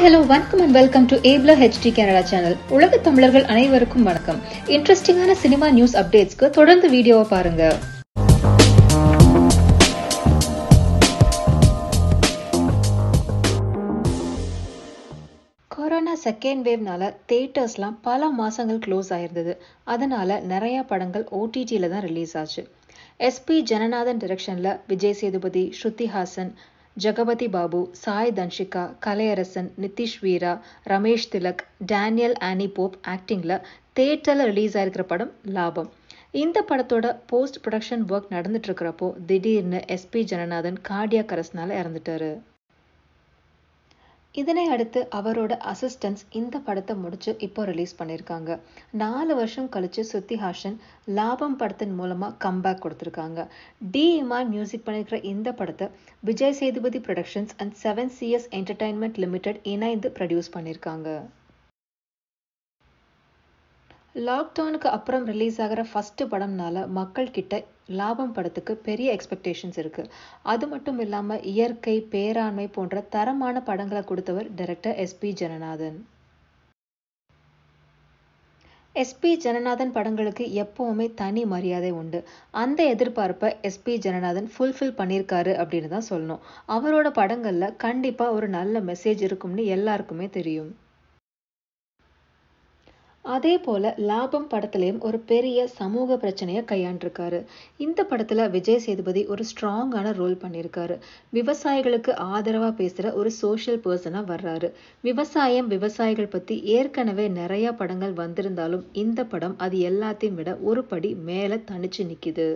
hello வணக்கம் and welcome to Apple HD Canada channel உலக தமிழர்கள் அனைவருக்கும் வணக்கம் இன்ட்ரெஸ்டிங்கான சினிமா நியூஸ் அப்டேட்ஸ்க்கு தொடர்ந்து வீடியோவை பாருங்க கொரோனா செகண்ட் வேவ்னால தேட்டர்ஸ்லாம் பல மாசங்கள் க்ளோஸ் ஆயிருந்தது அதனால நிறைய படங்கள் ஓடிடியில தான் ரிலீஸ் ஆச்சு எஸ்பி ஜனநாதன் டைரக்ஷன்ல Vijay Sethupathi Shruti Haasan Jagapathi Babu Sai Dhanshika Kalaiyarasan Nitish Veera Ramesh Thilak Daniel Annie Pope ஆக்டிங்ல தேட்டர்ல ரிலீஸ் ஆயிருக்கிற படம் லாபம் இந்த படத்தோட போஸ்ட் ப்ரொடக்ஷன் ஒர்க் நடந்துட்டு இருக்கிறப்போ திடீர்னு எஸ்பி ஜனநாதன் கார்டியா கரஸ்னால இறந்துட்டாரு இதனை அடுத்து அவரோட அசிஸ்டன்ஸ் இந்த படத்தை முடிச்சு இப்போ ரிலீஸ் பண்ணியிருக்காங்க நாலு வருஷம் கழிச்சு சுத்தி ஹாசன் லாபம் படத்தின் மூலமா கம்பேக் கொடுத்துருக்காங்க டி இமான் மியூசிக் பண்ணியிருக்கிற இந்த படத்தை Vijay Sethupathi productions and seven CS entertainment limited இணைந்து ப்ரொடியூஸ் பண்ணியிருக்காங்க லாக்டவுனுக்கு அப்புறம் ரிலீஸ் ஆகிற ஃபர்ஸ்ட் படம்னால மக்கள் கிட்ட லாபம் படத்துக்கு பெரிய எக்ஸ்பெக்டேஷன்ஸ் இருக்கு அது மட்டும் இல்லாம இயற்கை பேராண்மை போன்ற தரமான படங்களை கொடுத்தவர் director SP Jananathan SP Jananathan படங்களுக்கு எப்பவுமே தனி மரியாதை உண்டு அந்த எதிர்பார்ப்பை எஸ்பி ஜனநாதன் ஃபுல்ஃபில் பண்ணியிருக்காரு அப்படின்னு தான் சொல்லணும் அவரோட படங்கள்ல கண்டிப்பா ஒரு நல்ல மெசேஜ் இருக்கும்னு எல்லாருக்குமே தெரியும் அதே போல லாபம் படத்திலையும் ஒரு பெரிய சமூக பிரச்சனையை கையாண்டிருக்காரு இந்த படத்துல விஜய் சேதுபதி ஒரு ஸ்ட்ராங்கான ரோல் பண்ணியிருக்காரு விவசாயிகளுக்கு ஆதரவா பேசுற ஒரு சோஷியல் பர்சனா வர்றாரு விவசாயம் விவசாயிகள் பத்தி ஏற்கனவே நிறைய படங்கள் வந்திருந்தாலும் இந்த படம் அது எல்லாத்தையும் விட ஒரு படி மேல தனிச்சு நிக்குது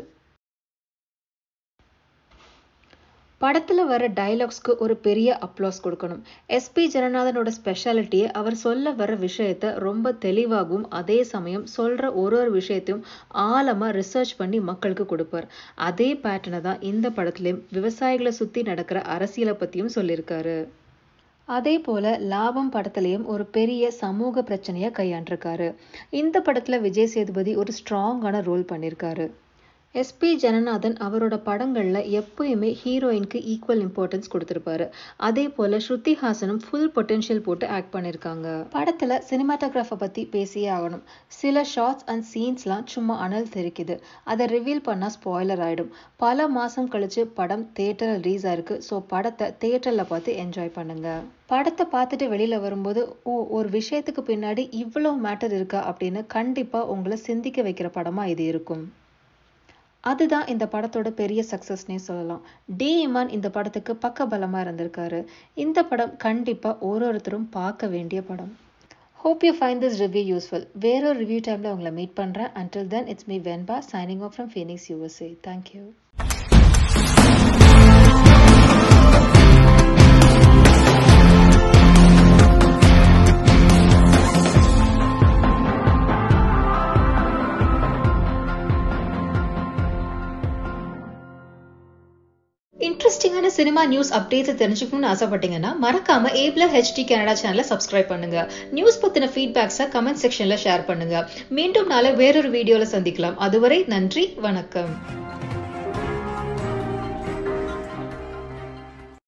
படத்துல வர டைலாக்ஸ்க்கு ஒரு பெரிய அப்ளாஸ் கொடுக்கணும் எஸ்பி ஜனநாதனோட ஸ்பெஷாலிட்டியை அவர் சொல்ல வர விஷயத்த ரொம்ப தெளிவாகவும் அதே சமயம் சொல்ற ஒரு ஒரு விஷயத்தையும் ஆழமா ரிசர்ச் பண்ணி மக்களுக்கு கொடுப்பார் அதே பேட்டர்னை தான் இந்த படத்துலயும் விவசாயிகளை சுத்தி நடக்கிற அரசியலை பத்தியும் சொல்லியிருக்காரு அதே போல லாபம் படத்திலையும் ஒரு பெரிய சமூக பிரச்சனையை கையாண்டிருக்காரு இந்த படத்துல விஜய் சேதுபதி ஒரு ஸ்ட்ராங்கான ரோல் பண்ணியிருக்காரு எஸ்பி ஜனநாதன் அவரோட படங்கள்ல எப்பயுமே ஹீரோயினுக்கு ஈக்குவல் இம்பார்ட்டன்ஸ் கொடுத்திருப்பாரு அதே போல ஸ்ருதி ஹாசனும் ஃபுல் பொட்டென்ஷியல் போட்டு ஆக்ட் பண்ணிருக்காங்க படத்துல சினிமாட்டோகிராஃபை பத்தி பேசியே ஆகணும் சில ஷார்ட்ஸ் அண்ட் சீன்ஸ்லாம் சும்மா அனல் தெரிக்குது அதை ரிவீல் பண்ணா ஸ்பாய்லர் ஆயிடும் பல மாசம் கழிச்சு படம் தேட்டர்ல ரிலீஸ் ஆயிருக்கு ஸோ படத்தை தேட்டர்ல பார்த்து என்ஜாய் பண்ணுங்க படத்தை பார்த்துட்டு வெளியில வரும்போது ஓ ஒரு விஷயத்துக்கு பின்னாடி இவ்வளவு மேட்டர் இருக்கா அப்படின்னு கண்டிப்பா உங்களை சிந்திக்க வைக்கிற படமா இது இருக்கும் அதுதான் இந்த படத்தோட பெரிய சக்சஸ்னே சொல்லலாம் டி இமான் இந்த படத்துக்கு பக்க பலமா இருந்திருக்காரு இந்த படம் கண்டிப்பா ஒரு ஒருத்தரும் பார்க்க வேண்டிய படம் hope you find this review useful வேறொரு ரிவ்யூ டைம்ல உங்களை மீட் பண்றேன் until then it's me Venba signing off from Phoenix USA thank you இன்ட்ரெஸ்டிங்கான சினிமா நியூஸ் அப்டேட்ஸ் தெரிஞ்சுக்கணும்னு ஆசைப்பட்டீங்கன்னா மறக்காம ஏப்ல ஹெச்டி கனடா சேனலை சப்ஸ்கிரைப் பண்ணுங்க நியூஸ் பத்தின ஃபீட்பேக்ஸை கமெண்ட் செக்ஷன்ல ஷேர் பண்ணுங்க மீண்டும் நாளை வேறொரு வீடியோல சந்திக்கலாம் அதுவரை நன்றி வணக்கம்